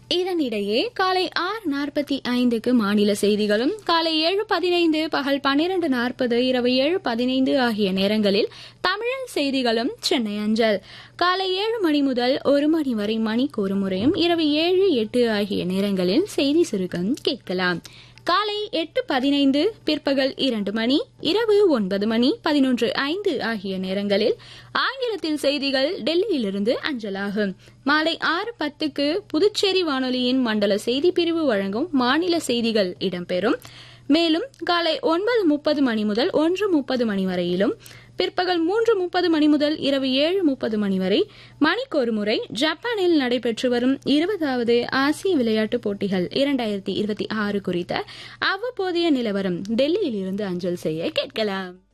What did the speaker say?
இதனிடையே காலை ஆறு நாற்பத்தி ஐந்துக்கு மாநில செய்திகளும் காலை ஏழு பதினைந்து பகல் பன்னிரண்டு நாற்பது இரவு ஏழு பதினைந்து ஆகிய நேரங்களில் தமிழில் செய்திகளும் சென்னை அஞ்சல் காலை ஏழு மணி முதல் ஒரு மணி வரை மணிக்கு ஒரு முறையும் இரவு ஏழு எட்டு ஆகிய நேரங்களில் செய்தி சுருக்கம் கேட்கலாம் காலை எட்டு பதினைந்து பிற்பகல் இரண்டு மணி இரவு ஒன்பது மணி பதினொன்று ஐந்து ஆகிய நேரங்களில் ஆங்கிலத்தில் செய்திகள் டெல்லியிலிருந்து அஞ்சலாகும் மாலை ஆறு பத்துக்கு புதுச்சேரி வானொலியின் மண்டல செய்தி பிரிவு வழங்கும் மாநில செய்திகள் இடம்பெறும் மேலும் காலை ஒன்பது முப்பது மணி முதல் ஒன்று முப்பது மணி வரையிலும் பிற்பகல் மூன்று முப்பது மணி முதல் இரவு ஏழு முப்பது மணி வரை மணிக்கொரு முறை ஜப்பானில் நடைபெற்று வரும் இருபதாவது ஆசிய விளையாட்டுப் போட்டிகள் இரண்டாயிரத்தி இருபத்தி ஆறு குறித்த அவ்வப்போதைய நிலவரம் டெல்லியில் இருந்து அஞ்சல் செய்ய கேட்கலாம்